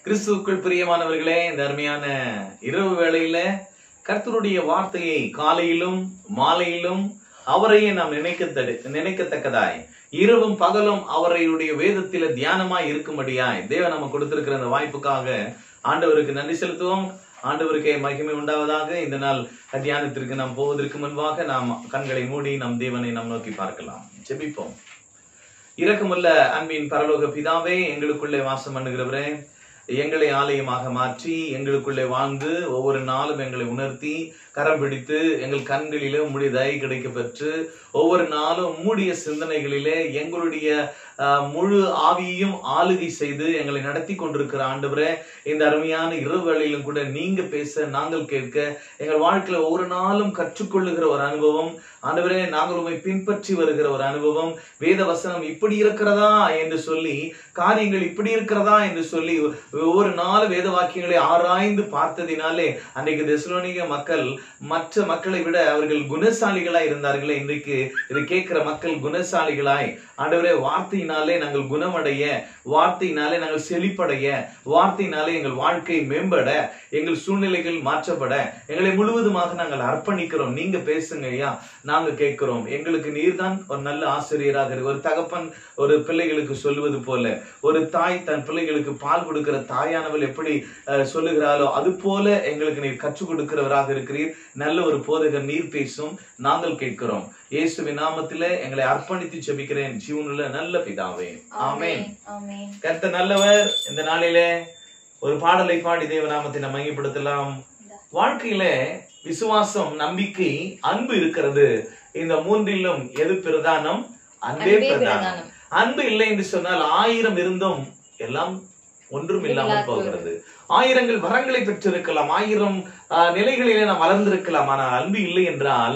கிறிஸ்துவுக்குள் பிரியமானவர்களே இந்த அருமையான இரவு வேளையில கர்த்தருடைய வார்த்தையை காலையிலும் மாலையிலும் அவரையே நாம் நினைக்க நினைக்கத்தக்கதாய் இரவும் பகலும் அவரையுடைய வேதத்தில தியானமாய் இருக்கும்படியாய் தேவன் நம்ம கொடுத்திருக்கிற அந்த வாய்ப்புக்காக ஆண்டவருக்கு நன்றி செலுத்துவோம் ஆண்டவருக்கே மகிமை உண்டாவதாக இந்த நாள் தியானத்திற்கு நாம் போவதற்கு முன்பாக நாம் கண்களை மூடி நம் தேவனை நாம் நோக்கி பார்க்கலாம் ஜெபிப்போம் இரக்கமுள்ள அன்பின் பரலோக பிதாவே எங்களுக்குள்ளே வாசம் பண்ணுகிறவரே எங்களை ஆலயமாக மாற்றி எங்களுக்குள்ளே வாழ்ந்து ஒவ்வொரு நாளும் எங்களை உணர்த்தி கரம் பிடித்து எங்கள் கண்களிலே உம்முடைய தயை கிடைக்க பெற்று ஒவ்வொரு நாளும் உம்முடைய சிந்தனைகளிலே எங்களுடைய ஆஹ், முழு ஆவியையும் ஆளுகை செய்து எங்களை நடத்தி கொண்டிருக்கிற ஆண்டவரே இந்த அருமையான இரவு வேளையிலும் கூட நீங்க பேச நாங்கள் கேட்க எங்கள் வாழ்க்கையில ஒவ்வொரு நாளும் கற்றுக்கொள்ளுகிற ஒரு அனுபவம் ஆண்டவரே நாங்கள் உண்மை பின்பற்றி வருகிற ஒரு அனுபவம் வேத வசனம் இப்படி இருக்கிறதா என்று சொல்லி காரியங்கள் இப்படி இருக்கிறதா என்று சொல்லி ஒவ்வொரு நாள் வேத வாக்கியங்களை ஆராய்ந்து பார்த்ததினாலே அன்றைக்கு தெசலோனிக மக்கள் மற்ற மக்களை விட அவர்கள் குணசாலிகளாய் இருந்தார்களே இன்றைக்கு இதை கேட்கிற மக்கள் குணசாலிகளாய் ஆண்டவரே வார்த்தையினாலே நாங்கள் குணமடைய வார்த்தையினாலே நாங்கள் செழிப்படைய வார்த்தையினாலே எங்கள் வாழ்க்கை மேம்பட எங்கள் சூழ்நிலைகள் மாற்றப்பட எங்களை முழுவதுமாக நாங்கள் அர்ப்பணிக்கிறோம் நீங்க பேசுங்க ஐயா நாங்க கேட்கிறோம் எங்களுக்கு நீர்தான் ஒரு நல்ல ஆசிரியராக இருக்கு ஒரு தகப்பன் ஒரு பிள்ளைகளுக்கு சொல்லுவது போல ஒரு தாய் தன் பிள்ளைகளுக்கு பால் கொடுக்கிற தாயானவள் எப்படி அஹ், சொல்லுகிறாளோ அது போல எங்களுக்கு நீர் கற்றுக் கொடுக்கிறவராக இருக்கிறீர் நல்ல ஒரு போதகர் நீர் பேசும் நாங்கள் கேட்கிறோம் இயேசுவின் நாமத்திலே எங்களை அர்ப்பணித்து ஜெபிக்கிறேன் ஜீவனுள்ள நல்ல பிதாவே ஆமென் ஆமென் கர்த்தர் நல்லவர் இந்த நாளிலே ஒரு பாடலை பாடி தேவநாமத்தை நாம் மையப்படுத்தலாம் வாழ்க்கையில விசுவாசம் நம்பிக்கை அன்பு இருக்கிறது இந்த மூன்றிலும் எது பிரதானம் அன்பே அன்பே பிரதானம் பிரதானம். அன்பு இல்லை என்று சொன்னால் ஆயிரம் இருந்தும் எல்லாம் ஒன்றும் இல்லாமல் இல்லாமல் போகிறது ஆயிரங்கள் வரங்களை பெற்றிருக்கலாம் ஆயிரம் ஆஹ், நிலைகளிலே நாம் வளர்ந்திருக்கலாம் ஆனால் அன்பு இல்லை என்றால்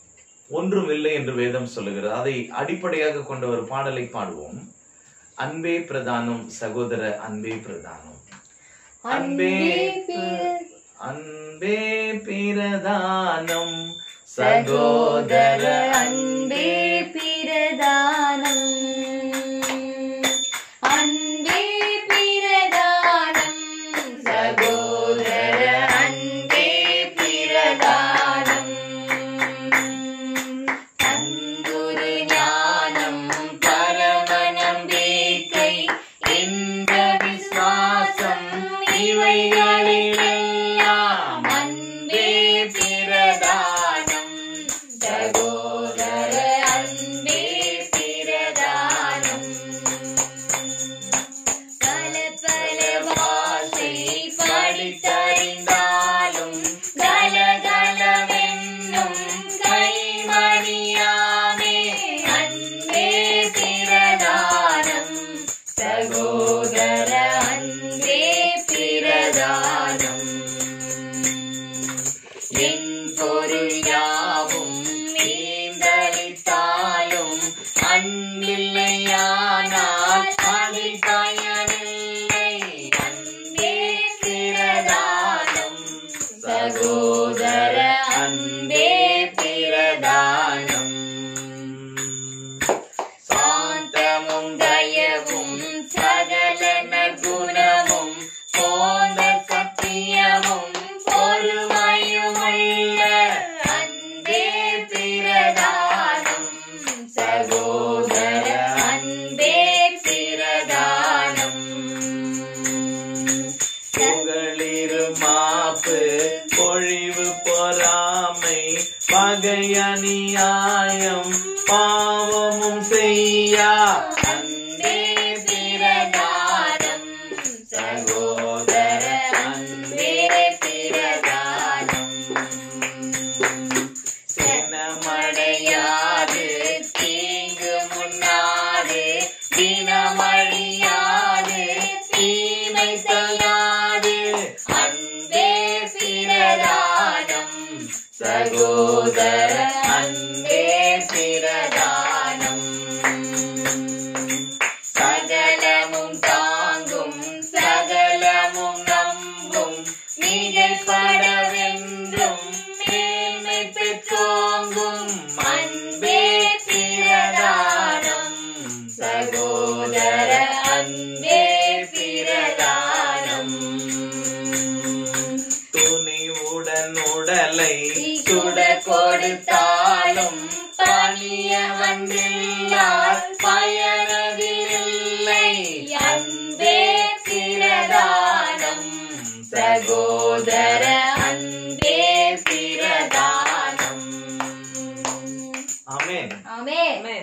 ஒன்றும் இல்லை என்று வேதம் சொல்லுகிறது அதை அடிப்படையாக கொண்ட ஒரு பாடலை பாடுவோம் அன்பே பிரதானம் சகோதர அன்பே பிரதானம் அன்பே பிர- அன்பே பிரதானம் சகோதர அன்பே பிரதானம் அன்பே பிரதானம் சகோதர அன்பே பிரதானம் அன்புரு ஞானம் பரம நம்பிக்கை இந்த விசுவாசம் இவைகளிலெல்லாம் அன்பே பிரதானம் சகோதர அன்பே பிரதானம் பல பல வாசை படித்தறிந்தாலும் கலகலவென்னும் கைமணியாமே அன்பே பிரதானம் சகோதர அன்பே பிரதானம் என் பொருள் யாவும் நீந்தளித்தாலும் அன்பில்லையானால் அதில் பயனில்லை அன்பே பிரதானம் சகோதர அன்பே பிரதானம் சாந்தமும் தயவும் சகல நற்குணமும் போந்த சத்தியமும் பொறுமையுமுள்ள அன்பே பிரதானம் சகோதர அன்பே பிரதானம் புகழிரு மாப்பு பொழிவு பொறாமை பகை அநியாயம் பாவமும் செய்யா அன்பே பிரதானம் சகோதர அன்பே பிரதானம் சினமடையாது தீங்கு முன்னாது தினமழியாது தீமை செய்யாது அன்பே பிரதானம் சகோதர அன்பே பிரதானம் சகலமும் தாங்கும் சகலமும் நம்பும் மிகைப்படவென்றும் மேன்மை பெற்றோங்கும் அன்பே பிரதானம் சகோதர அன்பே பிரதானம் பாலை சுட கொடுத்தாலும் பணிய வந்தில்லார் பயனதில்லை அன்பே பிரதானம் சகோதர அன்பே பிரதானம் ஆமென் ஆமென்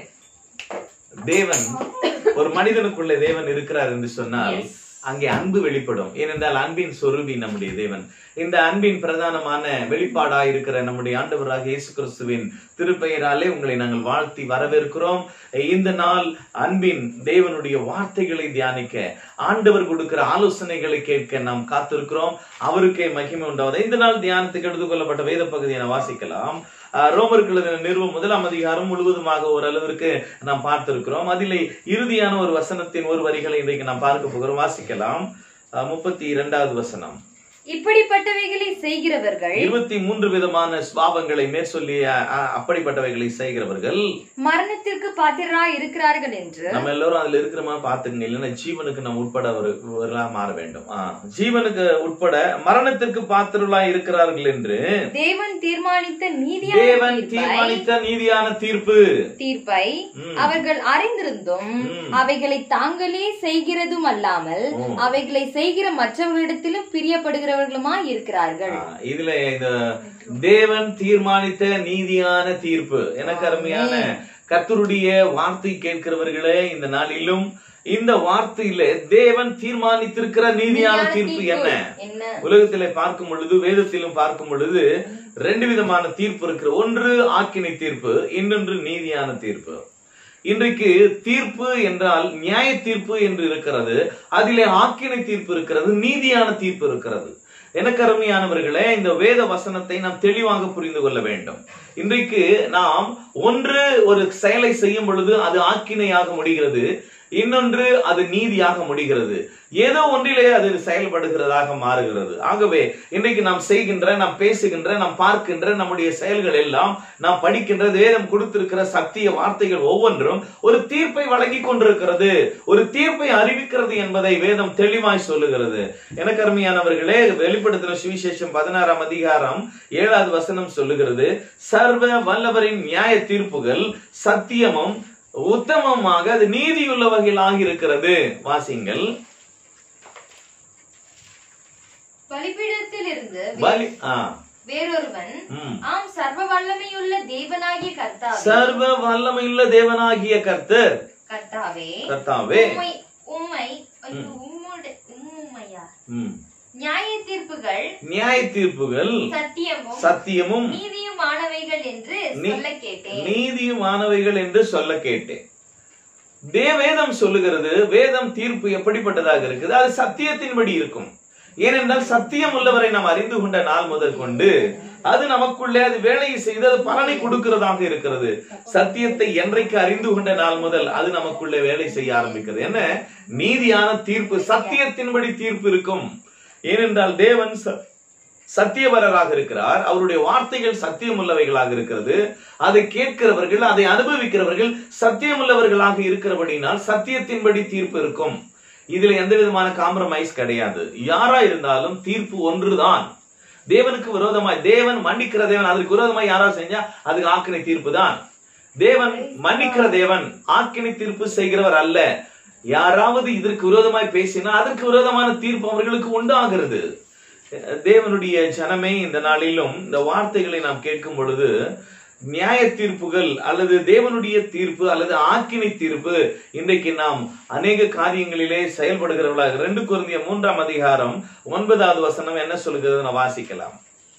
தேவன் ஒரு மனிதனுக்குள்ளே தேவன் இருக்கிறார் என்று சொன்னால் அங்கே அன்பு வெளிப்படும் ஏனென்றால் அன்பின் சொருபி நம்முடைய தேவன் இந்த அன்பின் பிரதானமான வெளிப்பாடாய் இருக்கிற நம்முடைய ஆண்டவராக இயேசு கிறிஸ்துவின் திருப்பெயராலே உங்களை நாங்கள் வாழ்த்தி வரவேற்கிறோம் இந்த நாள் அன்பின் தேவனுடைய வார்த்தைகளை தியானிக்க ஆண்டவர் கொடுக்கிற ஆலோசனைகளை கேட்க நாம் காத்திருக்கிறோம் அவருக்கே மகிமை உண்டாவதை இந்த நாள் தியானத்துக்கு எடுத்துக்கொள்ளப்பட்ட வேத பகுதியை நான் வாசிக்கலாம் ஆஹ் ரோமருக்கு எழுதின நிறுவம் முதலாம் அதிகாரம் முழுவதுமாக ஓரளவிற்கு நாம் பார்த்திருக்கிறோம் அதிலே இறுதியான ஒரு வசனத்தின் ஒரு வரிகளை இன்றைக்கு நாம் பார்க்க போகிறோம் வாசிக்கலாம் ஆஹ் முப்பத்தி இரண்டாவது வசனம் இப்படிப்பட்டவைகளை செய்கிறவர்கள் இருபத்தி மூன்று விதமான சுவாபங்களை மேற்சொல்லி அஹ், அஹ், அப்படிப்பட்டவைகளை செய்கிறவர்கள் மரணத்திற்கு பாத்திரராய் இருக்கிறார்கள் என்று நம்ம எல்லாரும் அதுல இருக்கிற மாதிரி பாத்துக்கங்க இல்லைன்னா ஜீவனுக்கு நம்ம உட்பட ஒரு மாற வேண்டும் ஆஹ், ஜீவனுக்கு உட்பட மரணத்திற்கு பாத்திரலா இருக்கிறார்கள் என்று தேவன் தீர்மானித்த நீதியான தேவன் தீர்ப்பை தீர்மானித்த நீதியான தீர்ப்பு தீர்ப்பை ம். அவர்கள் அறிந்திருந்தும் ம். அவைகளை தாங்களே செய்கிறதும் அல்லாமல் ஓ. அவைகளை செய்கிற மற்றவர்களிடத்திலும் பிரியப்படுகிறவர்களுமாய் இருக்கிறார்கள் ஆ, இதுல இந்த தேவன் தீர்மானித்த நீதியான தீர்ப்பு எனக்கு அருமையான கர்த்தருடைய வார்த்தை கேட்கிறவர்களே இந்த நாளிலும் இந்த வார்த்தையில தேவன் தீர்மானித்திருக்கிற நீதியான தீர்ப்பு என்ன என்ன உலகத்திலே பார்க்கும் பொழுது வேதத்திலும் பார்க்கும் பொழுது ரெண்டு விதமான தீர்ப்பு இருக்கு ஒன்று ஆக்கினை தீர்ப்பு இன்னொன்று நீதியான தீர்ப்பு இன்றைக்கு தீர்ப்பு என்றால் நியாய தீர்ப்பு என்று இருக்கிறது அதிலே ஆக்கினை தீர்ப்பு இருக்கிறது நீதியான தீர்ப்பு இருக்கிறது எனக்கு அருமையானவர்களே இந்த வேத வசனத்தை நாம் தெளிவாக புரிந்து கொள்ள வேண்டும் இன்றைக்கு நாம் ஒன்று ஒரு செயலை செய்யும் பொழுது அது ஆக்கினையாக முடிகிறது இன்னொன்று அது நீதியாக முடிகிறது ஏதோ ஒன்றிலே அது செயல்படுகிறதாக மாறுகிறது ஆகவே இன்றைக்கு நாம் செய்கின்ற நாம் பேசுகின்ற நாம் பார்க்கின்ற நம்முடைய செயல்கள் எல்லாம் நாம் படிக்கின்ற வேதம் கொடுத்திருக்கிற சத்திய வார்த்தைகள் ஒவ்வொன்றும் ஒரு தீர்ப்பை வழங்கி கொண்டிருக்கிறது ஒரு தீர்ப்பை அறிவிக்கிறது என்பதை வேதம் தெளிவாய் சொல்லுகிறது எனக்கு அருமையானவர்களே வெளிப்படுத்தின சுவிசேஷம் பதினாறாம் அதிகாரம் ஏழாவது வசனம் சொல்லுகிறது சர்வ வல்லவரின் நியாய தீர்ப்புகள் சத்தியமும் உத்தமமாக அது நீதியுள்ள வகையில் ஆகியிருக்கிறது வாசிங்கள் பலிபீடத்தில் இருந்து பலி ஆ, வேறொருவன் ம். ஆம் சர்வ வல்லமையுள்ள தேவனாகிய கர்த்தாவே சர்வ வல்லமையுள்ள தேவனாகிய கர்த்தர் கர்த்தாவே கர்த்தாவே உம்மை உம்மை ஐயோ, உம்முடைய உம்மையா ம். நியாய தீர்ப்புகள் நியாய தீர்ப்புகள் சத்தியமும் சத்தியமும் நீதியுமானவைகள் என்று நீ- சொல்ல கேட்டேன் நீதியுமானவைகள் என்று சொல்ல கேட்டேன் தே வேதம் சொல்லுகிறது வேதம் தீர்ப்பு எப்படிப்பட்டதாக இருக்குது அது சத்தியத்தின்படி இருக்கும் ஏனென்றால் சத்தியம் உள்ளவரை நாம் அறிந்து கொண்ட நாள் முதல் கொண்டு அது நமக்குள்ளே அது வேலையை செய்து அது பலனை கொடுக்கிறதாக இருக்கிறது சத்தியத்தை என்றைக்கு அறிந்து கொண்ட நாள் முதல் அது நமக்குள்ளே வேலை செய்ய ஆரம்பிக்கிறது என்ன நீதியான தீர்ப்பு சத்தியத்தின்படி தீர்ப்பு இருக்கும் ஏனென்றால் தேவன் ச- சத்தியவரராக இருக்கிறார் அவருடைய வார்த்தைகள் சத்தியம் உள்ளவைகளாக இருக்கிறது அதை கேட்கிறவர்கள் அதை அனுபவிக்கிறவர்கள் சத்தியம் உள்ளவர்களாக இருக்கிறபடினால் சத்தியத்தின்படி தீர்ப்பு இருக்கும் இதுல எந்த விதமான காம்ப்ரமைஸ் கிடையாது யாரா இருந்தாலும் தீர்ப்பு ஒன்றுதான் தேவனுக்கு விரோதமாய் தேவன் மன்னிக்கிற தேவன் அதற்கு விரோதமாய் யாராவது செஞ்சா அதுக்கு ஆக்கினை தீர்ப்பு தான் தேவன் மன்னிக்கிற தேவன் ஆக்கினை தீர்ப்பு செய்கிறவர் அல்ல யாராவது இதற்கு விரோதமாய் பேசினா அதற்கு விரோதமான தீர்ப்பு அவர்களுக்கு உண்டாகிறது தேவனுடைய ஜனமே இந்த நாளிலும் இந்த வார்த்தைகளை நாம் கேட்கும் பொழுது நியாய தீர்ப்புகள் அல்லது தேவனுடைய தீர்ப்பு அல்லது ஆக்கினை தீர்ப்பு இன்றைக்கு நாம் அநேக காரியங்களிலே செயல்படுகிறவர்களாக ரெண்டு குருந்திய மூன்றாம் அதிகாரம் ஒன்பதாவது வசனம் என்ன சொல்கிறது நான் வாசிக்கலாம்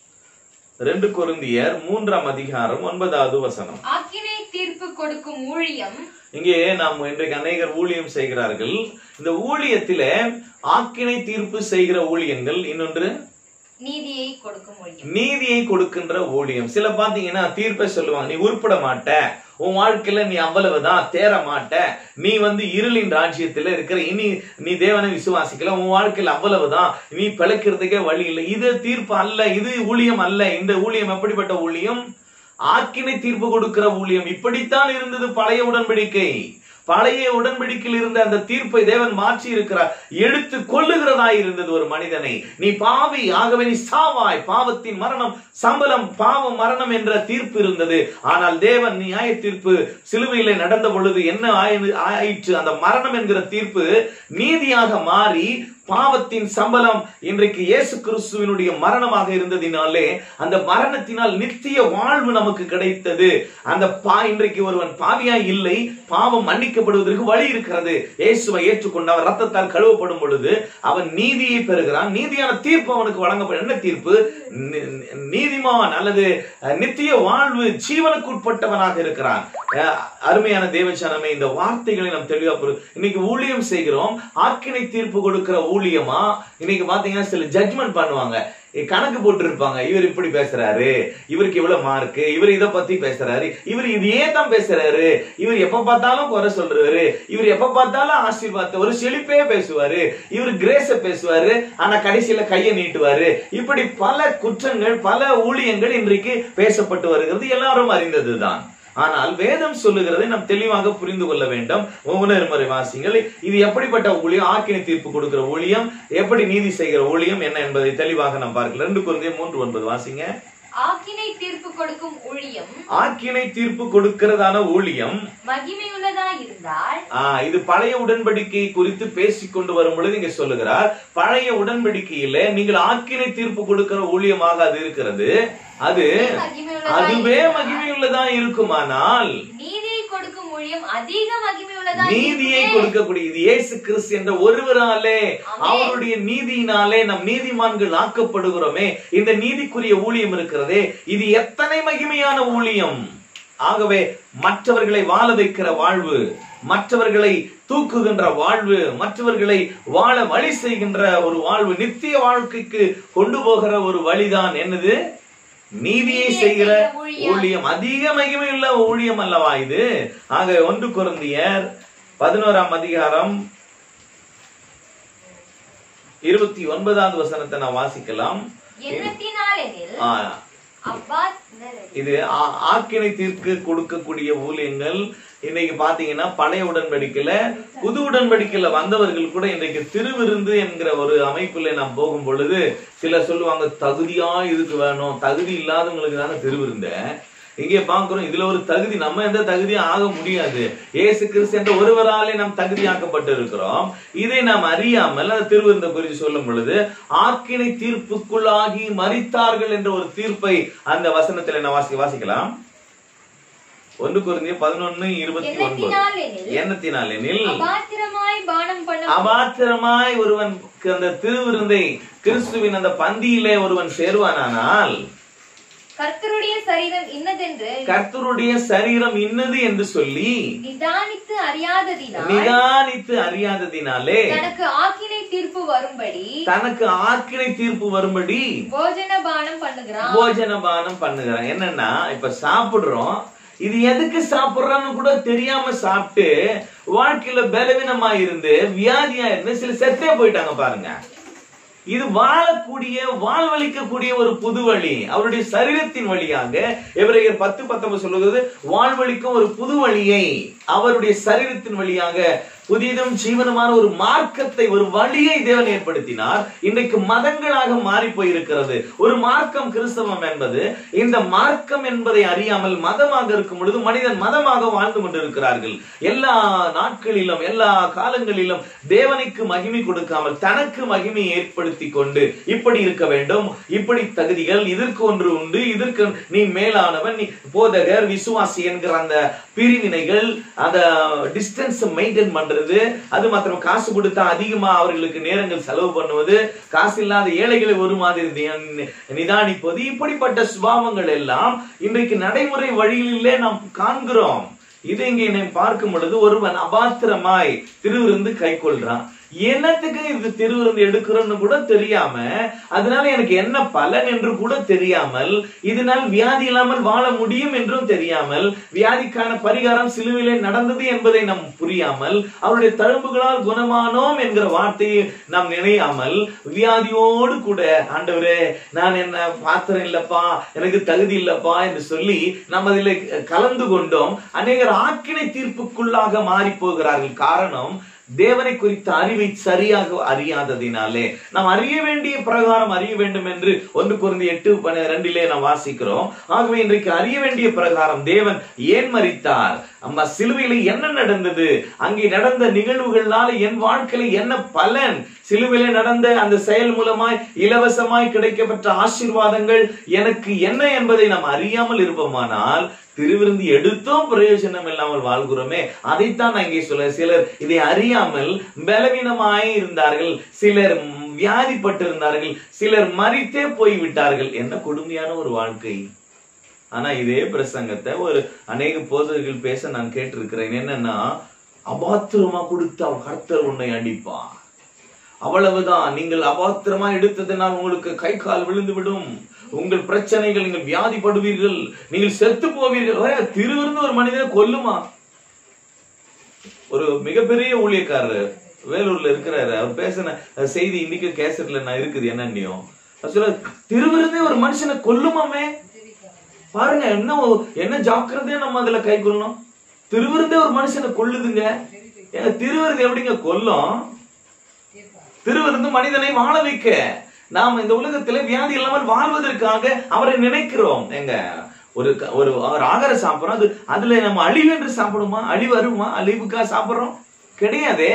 ரெண்டு குருந்தியர் மூன்றாம் அதிகாரம் ஒன்பதாவது வசனம் ஆக்கினை தீர்ப்பு கொடுக்கும் ஊழியம் இங்கே நாம் இன்றைக்கு அநேகர் ஊழியம் செய்கிறார்கள் இந்த ஊழியத்திலே ஆக்கினை தீர்ப்பு செய்கிற ஊழியங்கள் இன்னொன்று நீதியை கொடுக்கும் ஊழியம் நீதியை கொடுக்கின்ற ஊழியம் சில பாத்தீங்கன்னா தீர்ப்பை சொல்லுவாங்க நீ உருப்பட மாட்ட உன் வாழ்க்கையில நீ அவ்வளவுதான் தேர மாட்ட நீ வந்து இருளின் ராஜ்யத்துல இருக்கிற இனி நீ தேவனை விசுவாசிக்கல உன் வாழ்க்கையில அவ்வளவுதான் நீ பிழைக்கிறதுக்கே வழி இல்லை இது தீர்ப்பு அல்ல இது ஊழியம் அல்ல இந்த ஊழியம் எப்படிப்பட்ட ஊழியம் ஆக்கினை தீர்ப்பு கொடுக்கிற ஊழியம் இப்படித்தான் இருந்தது பழைய உடன்படிக்கை பழைய உடன்படிக்கையில் இருந்த அந்த தீர்ப்பை தேவன் மாற்றி இருக்கிறார் எடுத்து கொள்ளுகிறதாய் இருந்தது ஒரு மனிதனை நீ பாவி ஆகவே நீ சாவாய் பாவத்தின் மரணம் சம்பளம் பாவம் மரணம் என்ற தீர்ப்பு இருந்தது ஆனால் தேவன் நியாய தீர்ப்பு சிலுவையிலே நடந்த பொழுது என்ன ஆயி- ஆயிற்று அந்த மரணம் என்கிற தீர்ப்பு நீதியாக மாறி பாவத்தின் சம்பளம் இன்றைக்கு இயேசு கிறிஸ்துவினுடைய மரணமாக இருந்ததினாலே அந்த மரணத்தினால் நித்திய வாழ்வு நமக்கு கிடைத்தது அந்த பா இன்றைக்கு ஒருவன் பாவியாய் இல்லை பாவம் மன்னிக்கப்படுவதற்கு வழி இருக்கிறது இயேசுவை ஏற்றுக்கொண்டு அவர் ரத்தத்தால் கழுவப்படும் பொழுது அவன் நீதியை பெறுகிறான் நீதியான தீர்ப்பு அவனுக்கு வழங்கப்படும் என்ன தீர்ப்பு நி- நி- நீதிமான் அல்லது அஹ், நித்திய வாழ்வு ஜீவனுக்கு உட்பட்டவனாக இருக்கிறான் அஹ், அருமையான தேவச்சனமே இந்த வார்த்தைகளை நாம் தெளிவா புரி- இன்னைக்கு ஊழியம் செய்கிறோம் ஆக்கினை தீர்ப்பு கொடுக்கிற ஊழியமா இன்னைக்கு பாத்தீங்கன்னா சில ஜட்ஜ்மெண்ட் பண்ணுவாங்க இ- கணக்கு போட்டு இருப்பாங்க இவர் இப்படி பேசுறாரு இவருக்கு இவ்வளவு மார்க் இவர் இத பத்தி பேசுறாரு இவர் இதையே தான் பேசுறாரு இவர் எப்ப பார்த்தாலும் குறை சொல்றாரு இவர் எப்ப பார்த்தாலும் ஆசீர்வாதத்தை ஒரு செழிப்பே பேசுவாரு இவர் கிரேஸ பேசுவாரு ஆனா கடைசியில கையை நீட்டுவாரு இப்படி பல குற்றங்கள் பல ஊழியங்கள் இன்றைக்கு பேசப்பட்டு வருகிறது எல்லாரும் அறிந்ததுதான் ஆனால் வேதம் சொல்லுகிறதை நாம் தெளிவாக புரிந்து கொள்ள வேண்டும் ஒவ்வொரு முறை வாசிங்கள் இது எப்படிப்பட்ட ஊழியம் ஆக்கினை தீர்ப்பு கொடுக்கிற ஊழியம் எப்படி நீதி செய்கிற ஊழியம் என்ன என்பதை தெளிவாக நாம் பார்க்கலாம் ரெண்டு குழந்தைய மூன்று ஒன்பது வாசிங்க ஆக்கினை தீர்ப்பு கொடுக்கும் ஊழியம் ஆக்கினை தீர்ப்பு கொடுக்கிறதான ஊழியம் மகிமையுள்ளதா இருந்தால் ஆ, இது பழைய உடன்படிக்கை குறித்து பேசிக் கொண்டு வரும் பொழுது இங்க சொல்லுகிறார் பழைய உடன்படிக்கையில நீங்கள் ஆக்கினை தீர்ப்பு கொடுக்கிற ஊழியமாக அது இருக்கிறது அது மகிமையுள்ளதா அதுவே இருந்தால், மகிமையுள்ளதா இருக்குமானால் நீதியை கொடுக்கும் ஊழியம் அதிக மகிமையுள்ளதா நீதியை இருக்குமே. கொடுக்கக்கூடிய இது இயேசு கிறிஸ்து என்ற ஒருவராலே ஆமென். அவருடைய நீதியினாலே நம் நீதிமான்கள் ஆக்கப்படுகிறோமே இந்த நீதிக்குரிய ஊழியம் இருக்கிறதே இது எத்தனை மகிமையான ஊழியம் ஆகவே மற்றவர்களை வாழ வைக்கிற வாழ்வு மற்றவர்களை தூக்குகின்ற வாழ்வு மற்றவர்களை வாழ வழி செய்கின்ற ஒரு வாழ்வு நித்திய வாழ்க்கைக்கு கொண்டு போகிற ஒரு வழிதான் என்னது நீதியை செய்கிற ஊழியம். ஊழியம் அதிக மகிமையுள்ள ஊழியம் அல்லவா இது ஆக ஒன்று குருந்தியர் பதினோராம் அதிகாரம் இருபத்தி ஒன்பதாவது வசனத்தை நான் வாசிக்கலாம் எண்ணத்தினாலெனில் ஆ, அப்பா இது ஆ- ஆக்கினை தீர்க்கு கொடுக்கக்கூடிய ஊழியங்கள் இன்னைக்கு பாத்தீங்கன்னா பழைய உடன்படிக்கையில புது உடன்படிக்கையில வந்தவர்கள் கூட இன்றைக்கு திருவிருந்து என்கிற ஒரு அமைப்புல நாம் போகும் பொழுது சிலர் சொல்லுவாங்க தகுதியா இதுக்கு வேணும் தகுதி இல்லாதவங்களுக்கு தானே திருவிருந்த இங்கே பார்க்கிறோம் இதுல ஒரு தகுதி நம்ம எந்த தகுதியும் ஆக முடியாது இயேசு கிறிஸ்து என்ற ஒருவராலே நாம் தகுதியாக்கப்பட்டு இருக்கிறோம் இதை நாம் அறியாமல் அந்த திருவிருந்த குறித்து சொல்லும் பொழுது ஆக்கினை தீர்ப்புக்குள்ளாகி மரித்தார்கள் என்ற ஒரு தீர்ப்பை அந்த வசனத்துல நான் வாசி வாசிக்கலாம் ஒன்று குருந்திய பதினொன்னு இருபத்தி ஒன்பது எண்ணத்தினாலெனில் எண்ணத்தினாலெனில் அபாத்திரமாய் பானம் பண்ண அபாத்திரமாய் ஒருவன் அந்த திருவிருந்தை கிறிஸ்துவின் அந்த பந்தியிலே ஒருவன் சேர்வானானால் கர்த்தருடைய சரீரம் இன்னதென்று கர்த்தருடைய சரீரம் இன்னது என்று சொல்லி நிதானித்து அறியாததினால் நிதானித்து அறியாததினாலே தனக்கு ஆக்கினை தீர்ப்பு வரும்படி தனக்கு ஆக்கினை தீர்ப்பு வரும்படி போஜன பானம் பண்ணுகிறான் போஜனபானம் பண்ணுகிறான் என்னன்னா இப்ப சாப்பிடுறோம் இது எதுக்கு சாப்பிடுறோம்னு கூட தெரியாம சாப்பிட்டு வாழ்க்கையில பலவீனமா இருந்து வியாதியா இருந்து சில செத்தே போயிட்டாங்க பாருங்க இது வாழக்கூடிய வாழ்வழிக்கக்கூடிய ஒரு புது வழி அவருடைய சரீரத்தின் வழியாக எவரையர் பத்து பத்தொன்பது சொல்லுகிறது வாழ்வழிக்கும் ஒரு புது வழியை அவருடைய சரீரத்தின் வழியாக புதிதும் ஜீவனமான ஒரு மார்க்கத்தை ஒரு வழியை தேவன் ஏற்படுத்தினார் இன்றைக்கு மதங்களாக மாறி போயிருக்கிறது ஒரு மார்க்கம் கிறிஸ்தவம் என்பது இந்த மார்க்கம் என்பதை அறியாமல் மதமாக இருக்கும் பொழுது மனிதன் மதமாக வாழ்ந்து கொண்டிருக்கிறார்கள் எல்லா நாட்களிலும் எல்லா காலங்களிலும் தேவனுக்கு மகிமை கொடுக்காமல் தனக்கு மகிமை ஏற்படுத்தி கொண்டு இப்படி இருக்க வேண்டும் இப்படி தகுதிகள் இதற்கு ஒன்று உண்டு இதற்கு நீ மேலானவன் நீ போதகர் விசுவாசி என்கிற அந்த பிரிவினைகள் அந்த டிஸ்டன்ஸ் மெயின்டைன் பண்றது அது மாத்திரம் காசு கொடுத்தா அதிகமா அவர்களுக்கு நேரங்கள் செலவு பண்ணுவது காசு இல்லாத ஏழைகளை ஒரு மாதிரி தி- நிதானிப்பது இப்படிப்பட்ட சுபாவங்கள் எல்லாம் இன்றைக்கு நடைமுறை வழிகளிலே நாம் காண்கிறோம் இது இங்கே நாம் பார்க்கும் பொழுது ஒருவன் அபாத்திரமாய் திருவிருந்து கை கொள்றான் என்னத்துக்கு இது திருவிருந்து எடுக்கிறோம்னு கூட தெரியாம அதனால எனக்கு என்ன பலன் என்று கூட தெரியாமல் இதனால் வியாதி இல்லாமல் வாழ முடியும் என்றும் தெரியாமல் வியாதிக்கான பரிகாரம் சிலுவிலே நடந்தது என்பதை நாம் புரியாமல் அவருடைய தழும்புகளால் குணமானோம் என்கிற வார்த்தையை நாம் நினையாமல் வியாதியோடு கூட ஆண்டவரே நான் என்ன பாத்திரம் இல்லப்பா எனக்கு தகுதி இல்லப்பா என்று சொல்லி நாம் அதில் கலந்து கொண்டோம் அநேகர் ஆக்கினை தீர்ப்புக்குள்ளாக மாறி போகிறார்கள் காரணம் தேவனை குறித்த அறிவை சரியாக அறியாததினாலே நாம் அறிய வேண்டிய பிரகாரம் அறிய வேண்டும் என்று ஒன்று குறைந்த எட்டு ரெண்டிலே நாம் வாசிக்கிறோம் ஆகவே இன்றைக்கு அறிய வேண்டிய பிரகாரம் தேவன் ஏன் மறித்தார் அம்மா சிலுவையில என்ன நடந்தது அங்கே நடந்த நிகழ்வுகள்னால என் வாழ்க்கையில என்ன பலன் சிலுவையில நடந்த அந்த செயல் மூலமாய் இலவசமாய் கிடைக்கப்பட்ட ஆசீர்வாதங்கள் எனக்கு என்ன என்பதை நாம் அறியாமல் இருப்போமானால் திருவிருந்து எடுத்தும் பிரயோஜனம் இல்லாமல் வாழ்கிறோமே அதைத்தான் நான் இங்கே சொல்ல சிலர் இதை அறியாமல் பலவீனமாய் இருந்தார்கள் சிலர் வியாதிப்பட்டிருந்தார்கள் சிலர் மறித்தே போய் விட்டார்கள் என்ன கொடுமையான ஒரு வாழ்க்கை ஆனா இதே பிரசங்கத்தை ஒரு அநேக போதர்கள் பேச நான் கேட்டிருக்கிறேன் என்னன்னா அபாத்திரமா கொடுத்த கர்த்தர் உன்னை அடிப்பார் அவ்வளவுதான் நீங்கள் அபாத்திரமா எடுத்ததினால் உங்களுக்கு கை கால் விழுந்து விடும் உங்கள் பிரச்சனைகள் நீங்கள் வியாதிப்படுவீர்கள் நீங்கள் செத்து போவீர்கள் ஒரே திருவிருந்து ஒரு மனிதனை கொல்லுமா ஒரு மிகப்பெரிய ஊழியக்காரர் வேலூர்ல இருக்கிறாரு அவர் பேசின செய்தி இன்னைக்கு கேசட்ல நான் இருக்குது என்னன்னியும் சொல்ல திருவிருந்தே ஒரு மனுஷனை கொல்லுமாமே பாருங்க என்ன என்ன ஜாக்கிரதையா நம்ம அதுல கை கொள்ளணும் திருவிருந்தே ஒரு மனுஷனை கொல்லுதுங்க ஏங்க திருவிருந்து எப்படிங்க கொல்லும் திருவிருந்து மனிதனை வாழ வைக்க நாம் இந்த உலகத்துல வியாதி இல்லாமல் வாழ்வதற்காக அவரை நினைக்கிறோம் எங்க ஒரு ஒரு ஒரு ஆகாரம் சாப்பிடுறோம் அது அதுல நம்ம அழிவு என்று சாப்பிடுமா அழிவு வருமா அழிவுக்காக சாப்பிடுறோம் கிடையாதே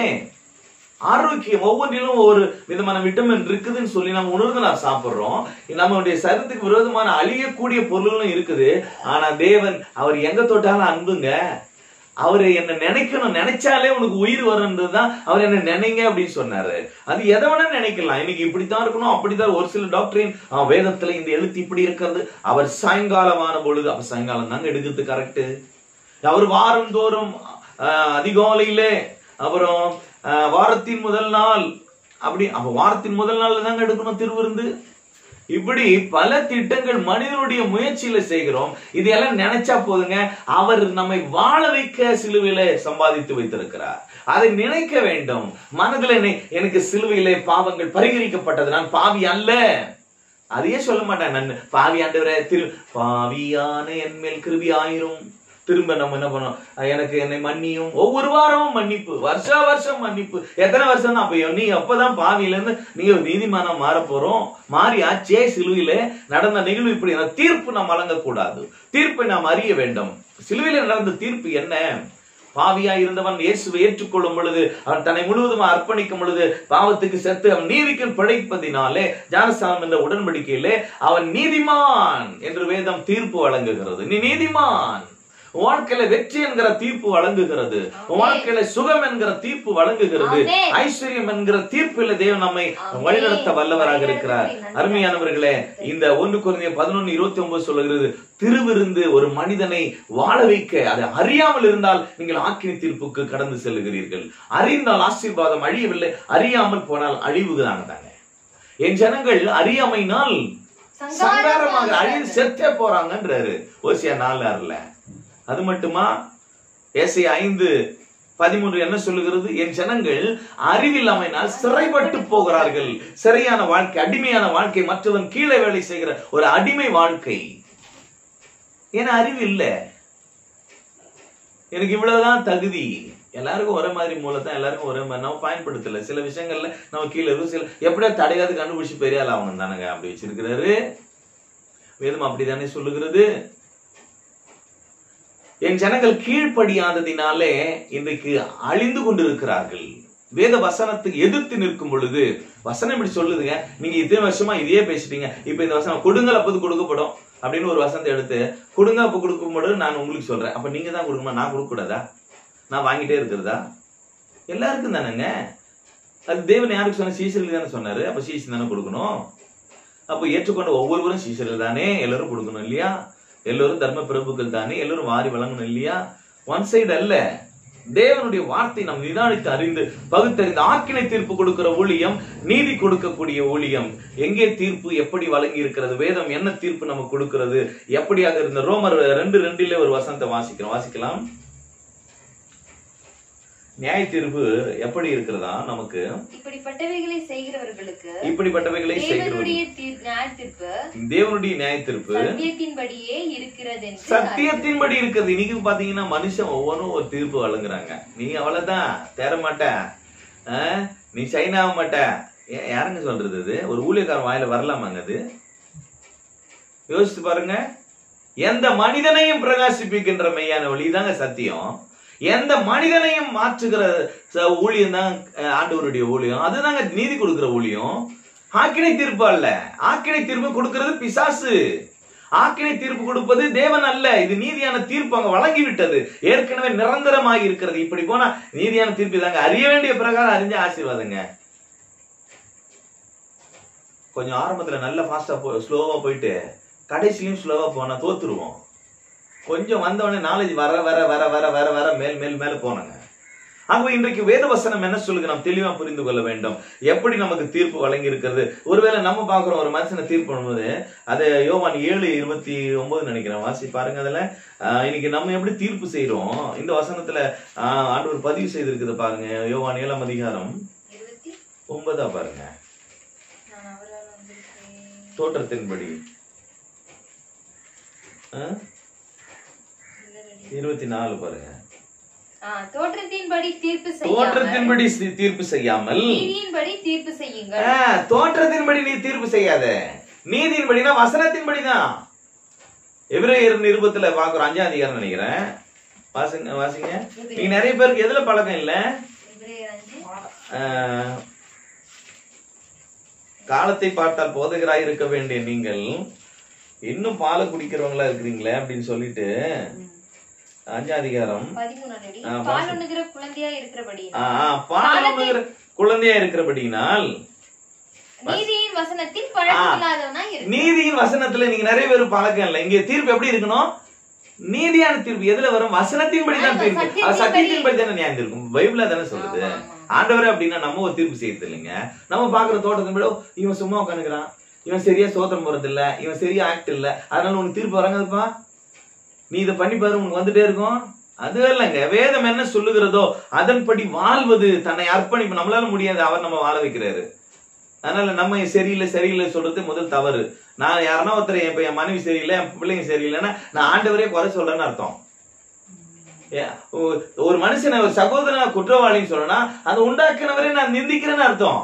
ஆரோக்கியம் ஒவ்வொன்றிலும் ஒவ்வொரு விதமான விட்டமின் இருக்குதுன்னு சொல்லி நம்ம உணர்ந்து நான் சாப்பிடுறோம் நம்மளுடைய சரீரத்துக்கு விரோதமான அழியக்கூடிய பொருள்களும் இருக்குது ஆனா தேவன் அவர் எங்க தொட்டாலும் அன்புங்க அவரு என்ன நினைக்கணும் நினைச்சாலே உனக்கு உயிர் வரும்ன்றதுதான் அவர் என்ன நினைங்க அப்படின்னு சொன்னாரு அது எதை வேணா நினைக்கலாம் இன்னைக்கு இப்படித்தான் இருக்கணும் அப்படித்தான் ஒரு சில டாக்டரின் வேதத்துல இந்த எழுத்து இப்படி இருக்கிறது அவர் சாயங்காலமான பொழுது அப்ப சாயங்காலம் தாங்க எடுக்கிறது கரெக்ட் அவர் வாரந்தோறும் அதிகாலையிலே அப்புறம் வாரத்தின் முதல் நாள் அப்படி அப்ப வாரத்தின் முதல் நாள் தாங்க எடுக்கணும் திருவிருந்து இப்படி பல திட்டங்கள் மனிதனுடைய முயற்சியில செய்கிறோம் இதையெல்லாம் நினைச்சா போதுங்க அவர் நம்மை வாழ வைக்க சிலுவையில சம்பாதித்து வைத்திருக்கிறார் அதை நினைக்க வேண்டும் மனதில் எனக்கு சிலுவையிலே பாவங்கள் பரிகரிக்கப்பட்டது நான் பாவி அல்ல அதையே சொல்ல மாட்டேன் நான் பாவி ஆண்டவரே திரு பாவியான என் மேல் கிருபி ஆயிரும் திரும்ப நம்ம என்ன பண்ணோம் எனக்கு என்னை மன்னியும் ஒவ்வொரு வாரமும் மன்னிப்பு வருஷா வருஷம் மன்னிப்பு எத்தனை வருஷம் தான் அப்ப நீ அப்பதான் பாவியில இருந்து நீங்க நீதிமானம் மாற போறோம் மாறி ஆச்சே சிலுவையில நடந்த நிகழ்வு இப்படி தீர்ப்பு நாம் வழங்கக்கூடாது தீர்ப்பை நாம் அறிய வேண்டும் சிலுவையில நடந்த தீர்ப்பு என்ன பாவியா இருந்தவன் இயேசுவை ஏற்றுக்கொள்ளும் பொழுது அவன் தன்னை முழுவதும் அர்ப்பணிக்கும் பொழுது பாவத்துக்கு செத்து அவன் நீதிக்கு படைப்பதினாலே ஜானஸ்தானம் என்ற உடன்படிக்கையிலே அவன் நீதிமான் என்று வேதம் தீர்ப்பு வழங்குகிறது நீ நீதிமான் வாழ்க்கையில வெற்றி என்கிற தீர்ப்பு வழங்குகிறது வாழ்க்கையில சுகம் என்கிற தீர்ப்பு வழங்குகிறது ஐஸ்வர்யம் என்கிற தீர்ப்பில் தேவன் நம்மை வழிநடத்த வல்லவராக இருக்கிறார் அருமையானவர்களே இந்த ஒன்று குறைந்த பதினொன்னு இருபத்தி ஒன்பது சொல்லுகிறது திருவிருந்து ஒரு மனிதனை வாழ வைக்க அதை அறியாமல் இருந்தால் நீங்கள் ஆக்கினி தீர்ப்புக்கு கடந்து செல்லுகிறீர்கள் அறிந்தால் ஆசீர்வாதம் அழியவில்லை அறியாமல் போனால் அழிவுதான் தாங்க என் ஜனங்கள் அறியாமைனால் சங்காரமாக அழிவு செத்தே போறாங்கன்றாரு ஓசியா நாலு ஆறுல அது மட்டுமா ஏசை ஐந்து பதிமூன்று என்ன சொல்லுகிறது என் ஜனங்கள் அறிவில்லாமைனால் சிறைப்பட்டு போகிறார்கள் சிறையான வாழ்க்கை அடிமையான வாழ்க்கை மற்றவன் கீழே வேலை செய்கிற ஒரு அடிமை வாழ்க்கை ஏன்னா அறிவு இல்ல எனக்கு இவ்வளவுதான் தகுதி எல்லாருக்கும் ஒரே மாதிரி மூலத்தான் எல்லாருக்கும் ஒரே மாதிரி நம்ம பயன்படுத்தல சில விஷயங்கள்ல நம்ம கீழே இருக்கும் சில எப்படியா தடையாது கண்டுபிடிச்சு பெரிய ஆள் ஆகணும் தானங்க அப்படி வச்சிருக்கிறாரு வேதம் அப்படித்தானே சொல்லுகிறது என் ஜனங்கள் கீழ்ப்படியாததினாலே இன்றைக்கு அழிந்து கொண்டிருக்கிறார்கள் வேத வசனத்துக்கு எதிர்த்து நிற்கும் பொழுது வசனம் இப்படி சொல்லுதுங்க நீங்க இத்தனை வருஷமா இதையே பேசிட்டீங்க இப்ப இந்த வசனம் கொடுங்கள் அப்போது கொடுக்கப்படும் அப்படின்னு ஒரு வசனத்தை எடுத்து கொடுங்க அப்ப கொடுக்கும் பொழுது நான் உங்களுக்கு சொல்றேன் அப்ப நீங்க தான் கொடுக்கணும் நான் கொடுக்க கூடாதா நான் வாங்கிட்டே இருக்கிறதா எல்லாருக்கும் தானேங்க அது தேவன் யாருக்கு சொன்ன சீசர்கள் தானே சொன்னாரு அப்ப சீசன் தானே கொடுக்கணும் அப்ப ஏற்றுக்கொண்ட ஒவ்வொருவரும் சீசர்கள் தானே எல்லாரும் கொடுக்கணும் இல்லையா எல்லோரும் தர்ம பிரபுக்கள் தானே எல்லோரும் வாரி வழங்கணும் இல்லையா ஒன் சைடு அல்ல தேவனுடைய வார்த்தை நாம் நிதானித்து அறிந்து பகுத்தறிந்து ஆக்கினை தீர்ப்பு கொடுக்கிற ஊழியம் நீதி கொடுக்கக்கூடிய ஊழியம் எங்கே தீர்ப்பு எப்படி வழங்கி இருக்கிறது வேதம் என்ன தீர்ப்பு நமக்கு கொடுக்கிறது எப்படியாக இருந்த ரோமர் ரெண்டு ரெண்டிலே ஒரு வசனத்தை வாசிக்கிறோம் வாசிக்கலாம் நியாய தீர்ப்பு எப்படி இருக்கிறதா நமக்கு இப்படிப்பட்டவைகளை செய்கிறவர்களுக்கு இப்படிப்பட்டவைகளை செய்கிறவர்கள் தேவனுடைய தீர்- நியாய தீர்ப்பு தேவனுடைய நியாய தீர்ப்பு சத்தியத்தின்படியே இருக்கிறது என்று சத்தியத்தின்படி இருக்குது இன்னைக்கு பாத்தீங்கன்னா மனுஷன் ஒவ்வொன்றும் ஒரு தீர்ப்பு வழங்குறாங்க நீ அவ்வளவுதான் தேர மாட்ட ஆ? நீ சைனா ஆக மாட்ட ஏ- யாருங்க சொல்றது இது ஒரு ஊழியக்காரன் வாயில வரலாமாங்க அது யோசிச்சு பாருங்க எந்த மனிதனையும் பிரகாசிப்பிக்கின்ற மெய்யான வழிதாங்க சத்தியம் எந்த மனிதனையும் மாற்றுகிற ச- ஊழியம் தான் அஹ், ஆண்டவருடைய ஊழியம் அதுதாங்க நீதி கொடுக்கிற ஊழியம் ஆக்கினை தீர்ப்பு அல்ல ஆக்கினை தீர்ப்பு கொடுக்கிறது பிசாசு ஆக்கினை தீர்ப்பு கொடுப்பது தேவன் அல்ல இது நீதியான தீர்ப்பு அங்க வழங்கி விட்டது ஏற்கனவே நிரந்தரமாகி இருக்கிறது இப்படி போனா நீதியான தீர்ப்பு தாங்க அறிய வேண்டிய பிரகாரம் அறிஞ்ச ஆசீர்வாதங்க கொஞ்சம் ஆரம்பத்துல நல்ல ஃபாஸ்டா போ ஸ்லோவா போயிட்டு கடைசிலையும் ஸ்லோவா போனா தோத்துருவோம் கொஞ்சம் வந்தவொடனே நாலேஜ் வர வர வர வர வர வர மேல் மேல் மேல போனாங்க ஆகவே இன்றைக்கு வேத வசனம் என்ன சொல்லுது நாம் தெளிவா புரிந்து கொள்ள வேண்டும் எப்படி நமக்கு தீர்ப்பு வழங்கி இருக்கிறது ஒருவேளை நம்ம பாக்குறோம் ஒரு மனுஷனை தீர்ப்பு பண்ணும்போது அது யோவான் ஏழு இருபத்தி ஒன்பது நினைக்கிறேன் வாசி பாருங்க அதுல ஆஹ், இன்னைக்கு நம்ம எப்படி தீர்ப்பு செய்றோம் இந்த வசனத்துல ஆஹ், ஆண்டவர் பதிவு செய்திருக்குது பாருங்க யோவான் ஏழாம் அதிகாரம் இருபத்தி ஒன்பதா பாருங்க நான் அவரால் வந்திருக்கிறேன் தோற்றத்தின்படி ஆஹ், இருபத்தி நாலு பாருங்க ஆ, தோற்றத்தின்படி தீர்ப்பு செய்யாமல் தோற்றத்தின்படி சி- தீர்ப்பு செய்யாமல் நீதியின்படி தீர்ப்பு செய்யுங்கள் ஆ, தோற்றத்தின்படி நீ தீர்ப்பு செய்யாத நீதியின்படினா வசனத்தின்படி தான் எபிரேயர் நிருபத்துல பாக்குறோம் அஞ்சாம் அதிகாரம் நினைக்கிறேன் வாசிங்க வாசிங்க நீங்க நிறைய பேருக்கு எதுல பழக்கம் இல்ல எபிரேயர் அஞ்சு. ஆ, காலத்தை பார்த்தால் போதகராய் இருக்க வேண்டிய நீங்கள் இன்னும் பாலை குடிக்கிறவங்களா இருக்கிறீங்களே அப்படின்னு சொல்லிட்டு அஞ்சாம் அதிகாரம் பதிமூணாம் அடி. ஆ, பால் உண்ணுகிற குழந்தையா இருக்கிறபடி ஆ, ஆ, பால் உண்ணுகிற குழந்தையா இருக்கிறபடியினால் நீதியின் வசனத்தில் பழக்கமில்லாதவனா இருக்கு நீதியின் வசனத்துல நீங்க நிறைய பேர் பழக்கம் இல்ல இங்க தீர்ப்பு எப்படி இருக்கணும் நீதியான தீர்ப்பு எதுல வரும் வசனத்தின்படி தான் ஆமா, தீர்ப்பு அது சத்தியத்தின்படி. சத்தியத்தின்படி தானே நியாயம் இருக்கும் பைபிளா தானே சொல்லுது ஆமா, ஆமா. ஆண்டவரே அப்படின்னா நம்ம ஒரு தீர்ப்பு செய்யறது இல்லைங்க நம்ம பாக்குற தோட்டத்தின்படி "ஓ, இவன் சும்மா உட்காந்துக்கிறான் இவன் சரியா சோத்திரம் போறது இல்ல இவன் சரியா ஆக்ட் இல்ல அதனால உனக்கு தீர்ப்பு வராங்கப்பா நீ இதை பண்ணி பாரு உனக்கு வந்துட்டே இருக்கும் அது இல்லைங்க வேதம் என்ன சொல்லுகிறதோ அதன்படி வாழ்வது தன்னை அர்ப்பணிப்பு நம்மளால முடியாது அவர் நம்ம வாழ வைக்கிறாரு அதனால நம்ம சரியில்லை சரியில்லை சொல்றது முதல் தவறு நான் யாருன்னா ஒருத்தர் இப்ப என் மனைவி சரியில்லை என் பிள்ளைங்க சரியில்லைன்னா நான் ஆண்டவரே குறை சொல்றேன்னு அர்த்தம் ஏ- ஒ- ஒரு மனுஷனை ஒரு சகோதரனா குற்றவாளின்னு சொல்லனா அதை உண்டாக்கினவரை நான் நிந்திக்கிறேன்னு அர்த்தம்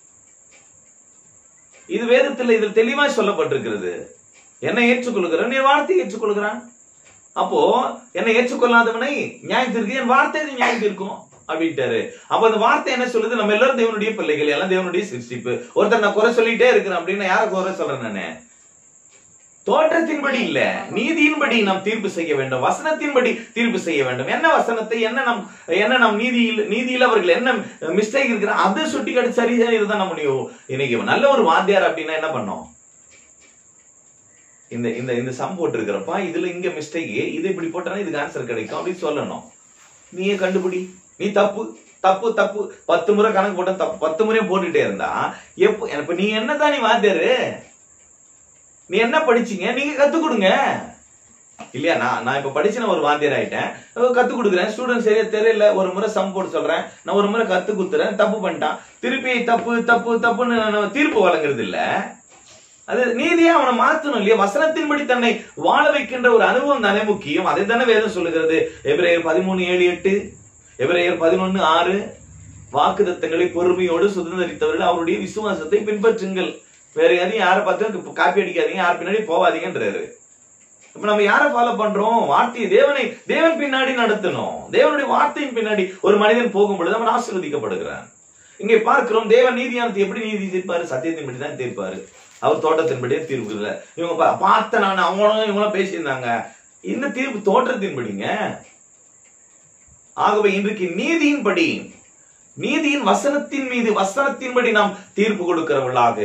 இது வேதத்துல இதில் தெளிவாய் சொல்லப்பட்டிருக்கிறது என்னை ஏற்றுக்கொள்கிறவன் என் வார்த்தையை ஏற்றுக்கொள்கிறான் அப்போ என்னை ஏற்றுக்கொள்ளாதவனை நியாயத்திற்கு என் வார்த்தை நியாயத்திற்கும் அப்படின்ட்டாரு அப்ப அந்த வார்த்தை என்ன சொல்லுது நம்ம எல்லாரும் தேவனுடைய பிள்ளைகள் எல்லாம் தேவனுடைய சிருஷ்டிப்பு ஒருத்தர் நான் குறை சொல்லிட்டே இருக்கிறேன் அப்படின்னு யார குறை சொல்றேன் நானு தோற்றத்தின்படி இல்ல நீதியின்படி நாம் தீர்ப்பு செய்ய வேண்டும் வசனத்தின்படி தீர்ப்பு செய்ய வேண்டும் என்ன வசனத்தை என்ன நம் என்ன நம் நீதியில் நீதியில் அவர்கள் என்ன மிஸ்டேக் இருக்கிற அதை சுட்டி காட்டி சரி சரி இதுதான் நம்ம முடியும் இன்னைக்கு நல்ல ஒரு வாத்தியார் அப்படின்னா என்ன பண்ணோம் இந்த இந்த இந்த சம் போட்டிருக்கிறப்ப இதுல இங்க மிஸ்டேக் இது இப்படி போட்டா இதுக்கு ஆன்சர் கிடைக்கும் அப்படின்னு சொல்லணும் நீயே கண்டுபிடி நீ தப்பு தப்பு தப்பு பத்து முறை கணக்கு போட்ட தப்பு பத்து முறையும் போட்டுட்டே இருந்தா எப்போ இப்ப நீ என்னதான் நீ வாத்தியாரு நீ என்ன படிச்சீங்க நீங்க கத்து கொடுங்க இல்லையா நான் நான் இப்ப படிச்சு நான் ஒரு வாத்தியார் ஆயிட்டேன் அஹ் கத்து கொடுக்குறேன் ஸ்டூடெண்ட் சரியா தெரியல ஒரு முறை சம் போட்டு சொல்றேன் நான் ஒரு முறை கத்து குத்துறேன் தப்பு பண்ணிட்டான் திருப்பி தப்பு தப்பு தப்புன்னு நான் தீர்ப்பு வழங்குறது இல்ல அது நீதியா அவனை மாத்தணும் இல்லையா வசனத்தின்படி தன்னை வாழ வைக்கின்ற ஒரு அனுபவம் தானே முக்கியம் அதை தானே வேதம் சொல்லுகிறது எபிரேயர் பதிமூணு ஏழு எட்டு எபிரேயர் பதினொன்னு ஆறு வாக்குதத்தங்களை பொறுமையோடு சுதந்திரித்தவர்கள் அவருடைய விசுவாசத்தை பின்பற்றுங்கள் வேற யாரையும் யாரை பார்த்து காப்பி அடிக்காதீங்க யார் பின்னாடி போவாதீங்கன்றாரு இப்ப நம்ம யாரை ஃபாலோ பண்றோம் வார்த்தை தேவனை தேவன் பின்னாடி நடத்தணும் தேவனுடைய வார்த்தையின் பின்னாடி ஒரு மனிதன் போகும் பொழுது அவன் ஆசீர்வதிக்கப்படுகிறான் இங்கே பார்க்கிறோம் தேவன் நீதியானத்தை எப்படி நீதி தீர்ப்பாரு சத்தியத்தின்படி தான் தீர்ப்பாரு அவர் தோட்டத்தின்படியே தீர்ப்பு இல்ல இவங்க பா- பார்த்த நான் அவங்களும் இவங்களும் பேசியிருந்தாங்க இந்த தீர்ப்பு தோற்றத்தின்படிங்க ஆகவே இன்றைக்கு நீதியின்படி நீதியின் வசனத்தின் மீது வசனத்தின்படி நாம் தீர்ப்பு கொடுக்கிறவர்களாக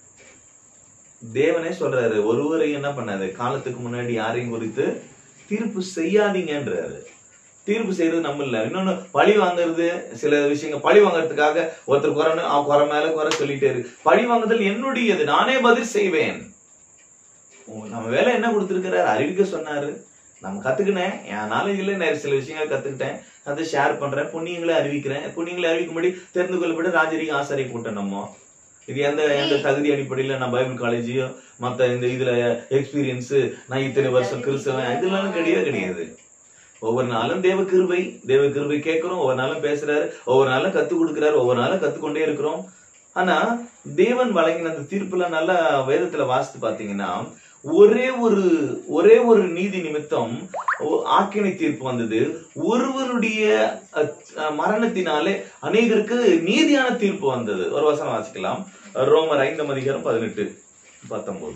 தேவனே சொல்றாரு ஒருவரை என்ன பண்ணாரு காலத்துக்கு முன்னாடி யாரையும் குறித்து தீர்ப்பு செய்யாதீங்கன்றாரு தீர்ப்பு செய்யறது நம்ம இல்ல இன்னொன்னு பழி வாங்குறது சில விஷயங்கள் பழி வாங்குறதுக்காக ஒருத்தர் குறைன்னு அவன் குறை மேல குறை சொல்லிட்டே இருக்கு பழி வாங்குதல் என்னுடையது நானே பதில் செய்வேன் உங்க- நம்ம வேலை என்ன கொடுத்திருக்கிறாரு அறிவிக்க சொன்னாரு நம்ம கத்துக்கினேன் என் நாலேஜ்ல நிறைய சில விஷயங்கள் கத்துக்கிட்டேன் அதை ஷேர் பண்றேன் புண்ணியங்களை அறிவிக்கிறேன் புண்ணியங்களை அறிவிக்கும்படி தெரிந்து கொள்ளப்பட்டு ராஜரிக ஆசாரிய கூட்டம் நம்ம இது எந்த எந்த தகுதி அடிப்படையில நான் பைபிள் காலேஜையோ மத்த இந்த இதுல எக்ஸ்பீரியன்ஸ் நான் இத்தனை வருஷம் கிறிஸ்தவன் இதெல்லாம் கிடையவே கிடையாது ஒவ்வொரு நாளும் தேவ கிருபை தேவ கிருபை கேட்கிறோம் ஒவ்வொரு நாளும் பேசுறாரு ஒவ்வொரு நாளும் கத்து கொடுக்குறாரு ஒவ்வொரு நாளும் கத்துக்கொண்டே இருக்கிறோம் ஆனா தேவன் வழங்கின அந்த தீர்ப்புல நல்லா வேதத்துல வாசித்து பாத்தீங்கன்னா ஒரே ஒரு ஒரே ஒரு நீதி நிமித்தம் ஒ- ஆக்கினை தீர்ப்பு வந்தது ஒருவருடைய அஹ், அஹ், மரணத்தினாலே அநேகருக்கு நீதியான தீர்ப்பு வந்தது ஒரு வசனம் வாசிக்கலாம் ரோமர் ஐந்தாம் அதிகாரம் பதினெட்டு பத்தொன்பது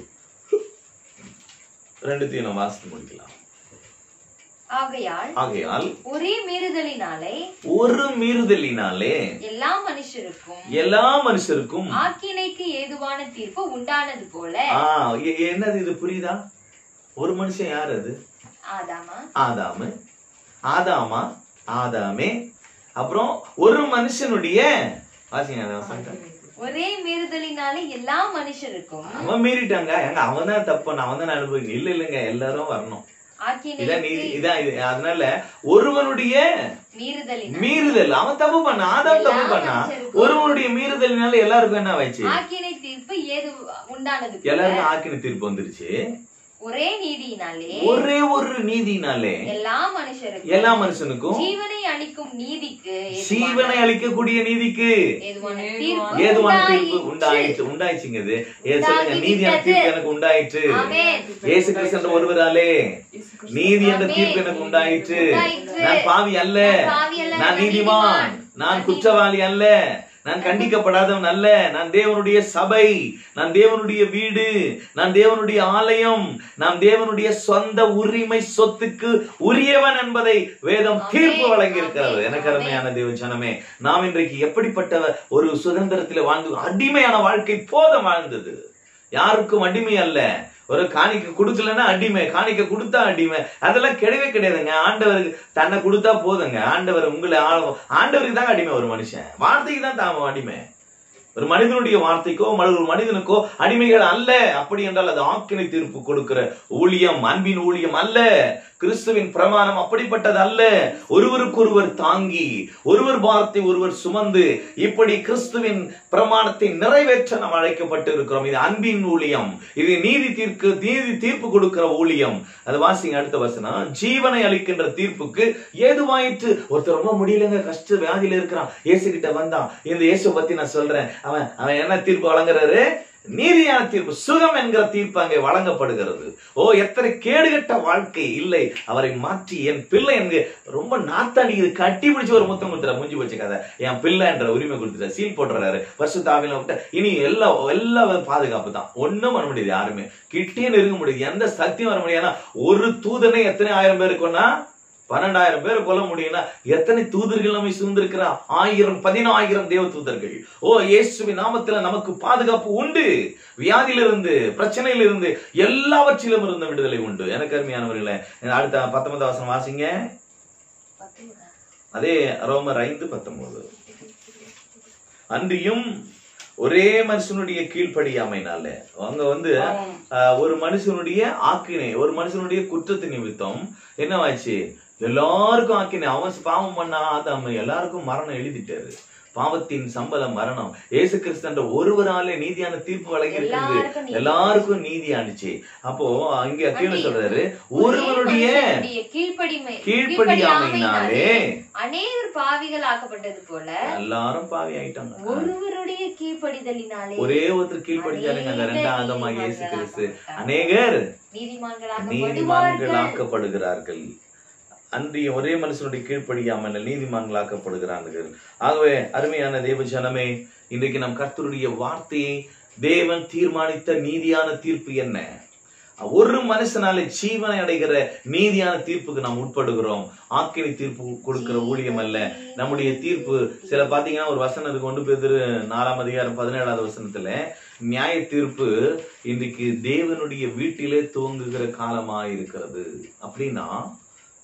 ரெண்டுத்தையும் நம்ம வாசித்து முடிக்கலாம் ஆகையால் ஆகையால் ஒரே மீறுதலினாலே ஒரு மீறுதலினாலே எல்லா மனுஷருக்கும் எல்லா மனுஷருக்கும் ஆக்கினைக்கு ஏதுவான தீர்ப்பு உண்டானது போல ஆ எ- என்னது இது புரியுதா ஒரு மனுஷன் யார் அது ஆதாமா ஆதாமு ஆதாமா ஆதாமே அப்புறம் ஒரு மனுஷனுடைய வாசிங்க அந்த வசனத்தை. ஒரே மீறுதலினாலே எல்லா மனுஷருக்கும் அவன் மீறிட்டாங்க ஏங்க அவன் தான் தப்பு அவன் தான் அனுபவிக்கணும் இல்ல இல்லைங்க எல்லாரும் வரணும் இதான் நீதி ஆக்கினை இதான் இது அதனால ஒருவனுடைய மீறுதலினால் மீறுதல் அவன் தப்பு பண்ண ஆதாம் தப்பு எல்லா பண்ணா மனுஷருக்கும் ஒருவனுடைய மீறுதலினால எல்லாருக்கும் என்ன ஆயிடுச்சு ஆக்கினை தீர்ப்பு ஏது உண்டானது போல எல்லாருக்கும் ஆக்கின தீர்ப்பு வந்துருச்சு ஒரே நீதியினாலே ஒரே ஒரு நீதினாலே எல்லா மனுஷருக்கும் எல்லா மனுஷனுக்கும் ஜீவனை அளிக்கும் நீதிக்கு ஏதுவான- ஜீவனை அளிக்கக்கூடிய நீதிக்கு ஏதுவான தீர்ப்பு ஏதுவான தீர்ப்பு உண்டாயிற்று. உண்டாயிற்று உண்டாயிடுச்சுங்க இது ஏ, சொல்லுங்க உண்டாகி நீதியான விட்டது. தீர்ப்பு எனக்கு உண்டாயிற்று ஆமென். இயேசு கிறிஸ்து என்ற ஒருவராலே நீதி என்ற ஆமென். தீர்ப்பு எனக்கு உண்டாயிற்று உண்டாயிற்று. நான் பாவி அல்ல நான் பாவி அல்ல, நான் நான் நீதிமான் நீதிமான். நான் நான் குற்றவாளி அல்ல நான் கண்டிக்கப்படாதவன் அல்ல நான் தேவனுடைய சபை நான் தேவனுடைய வீடு நான் தேவனுடைய ஆலயம் நான் தேவனுடைய சொந்த உரிமை சொத்துக்கு உரியவன் என்பதை வேதம் ஆமென். தீர்ப்பு வழங்கி இருக்கிறது ஆமென். எனக்கு அருமையான தேவ ஜனமே நாம் இன்றைக்கு எப்படிப்பட்ட ஒரு சுதந்திரத்தில் வாழ்ந்து அடிமையான வாழ்க்கை போதும் வாழ்ந்தது யாருக்கும் அடிமை அல்ல ஒரு காணிக்க கொடுக்கலன்னா அடிமை காணிக்க கொடுத்தா அடிமை அதெல்லாம் கிடையவே கிடையாதுங்க ஆண்டவருக்கு தன்னை கொடுத்தா போதுங்க ஆண்டவர் உங்களை ஆள- ஆண்டவருக்கு தான் அடிமை ஒரு மனுஷன் வார்த்தைக்கு தான் தாம அடிமை ஒரு மனிதனுடைய வார்த்தைக்கோ மறு- ஒரு மனிதனுக்கோ அடிமைகள் அல்ல அப்படி என்றால் அது ஆக்கினை தீர்ப்பு கொடுக்கிற ஊழியம் அன்பின் ஊழியம் அல்ல கிறிஸ்துவின் பிரமாணம் அப்படிப்பட்டது அல்ல ஒருவருக்கொருவர் தாங்கி ஒருவர் பாரத்தை ஒருவர் சுமந்து இப்படி கிறிஸ்துவின் பிரமாணத்தை நிறைவேற்ற நாம் அழைக்கப்பட்டு இருக்கிறோம் இது அன்பின் ஊழியம் இது நீதி தீர்க்கு நீதி தீர்ப்பு கொடுக்கிற ஊழியம் அது வாசிங்க அடுத்த வசனம் ஜீவனை அளிக்கின்ற தீர்ப்புக்கு ஏதுவாயிற்று ஒருத்தர் ரொம்ப முடியலங்க கஷ்ட வியாதியில இருக்கிறான் இயேசு கிட்ட வந்தான் இந்த இயேசு பத்தி நான் சொல்றேன் அவன் அவன் என்ன தீர்ப்பு வழங்குறாரு நீதியான தீர்ப்பு சுகம் என்கிற தீர்ப்பு அங்கே வழங்கப்படுகிறது ஓ எத்தனை கேடுகட்ட வாழ்க்கை இல்லை அவரை மாற்றி என் பிள்ளை என்க ரொம்ப நாத்தாடிக்குது கட்டி பிடிச்சு ஒரு முத்தம் கொடுத்துற மூஞ்சி வச்சு கதை என் பிள்ளை என்ற உரிமை கொடுத்துட்ட சீல் போட்டுறாரு பசு தாவில விட்ட இனி எல்லா எல்லா பாதுகாப்பு தான் ஒண்ணும் பண்ண முடியாது யாருமே கிட்டே நெருங்க முடியாது எந்த சக்தியும் வர முடியாதுன்னா ஒரு தூதனை எத்தனை ஆயிரம் பேர் இருக்குன்னா பன்னெண்டாயிரம் பேர் கொல்ல முடியும்னா எத்தனை தூதர்கள் நம்மை சூழ்ந்திருக்கிறா ஆயிரம் பதினாயிரம் தேவ தூதர்கள் ஓ இயேசுவின் நாமத்துல நமக்கு பாதுகாப்பு உண்டு வியாதியிலிருந்து பிரச்சனையிலிருந்து எல்லாவற்றிலும் இருந்த விடுதலை உண்டு எனக்கு அருமையானவர்களே அடுத்த பத்தொன்பது வசனம் வாசிங்க அதே ரோமர் ஐந்து பத்தொன்பது அன்றியும் ஒரே மனுஷனுடைய கீழ்ப்படியாமைனால அவங்க வந்து ஆஹ், ஒரு மனுஷனுடைய ஆக்கினை ஒரு மனுஷனுடைய குற்றத்து நிமித்தம் என்னவாச்சு எல்லாருக்கும் ஆக்கினை அவன் பாவம் பண்ணா ஆதாம் எல்லாருக்கும் மரணம் எழுதிட்டாரு பாவத்தின் சம்பளம் மரணம் இயேசு கிறிஸ்தன்ற ஒருவராலே நீதியான தீர்ப்பு வழங்கி இருக்குது எல்லாருக்கும் நீதி. எல்லாருக்கும் நீதி ஆனிச்சு அப்போ அங்க கீழே அன்றியும் சொல்றாரு ஒரே ஒருவனுடைய மனுஷனுடைய கீழ்ப்படிமை கீழ்ப்படியாமையினாலே அநேகர் பாவிகள் ஆக்கப்பட்டது போல எல்லாரும் பாவி ஆயிட்டாங்க ஒருவருடைய கீழ்ப்படிதலினாலே ஒரே ஒருத்தர் கீழ்ப்படிச்சாருங்க அந்த அநேகர் ரெண்டாவதமாக இயேசு கிறிஸ்து நீதிமான்களாக்கப்பட்டார்கள். அநேகர் நீதிமான்களாக நீதிமான்கள் ஆக்கப்படுகிறார்கள் அன்றைய ஒரே மனுஷனுடைய கீழ்ப்படியாமல் நீதிமான்களாக்கப்படுகிறார்கள் ஆகவே அருமையான தேவ ஜனமே இன்றைக்கு நம் கர்த்தருடைய வார்த்தையை தேவன் தீர்மானித்த நீதியான தீர்ப்பு என்ன ஒரு மனுஷனாலே ஜீவனை அடைகிற நீதியான தீர்ப்புக்கு நாம் உட்படுகிறோம் ஆக்கினை தீர்ப்பு கொடுக்கிற ஊழியம் அல்ல நம்முடைய தீர்ப்பு சில பாத்தீங்கன்னா ஒரு வசனத்துக்கு கொண்டு பேர் நாலாம் அதிகாரம் பதினேழாவது வசனத்துல நியாய தீர்ப்பு இன்றைக்கு தேவனுடைய வீட்டிலே துவங்குகிற காலமா இருக்கிறது அப்படின்னா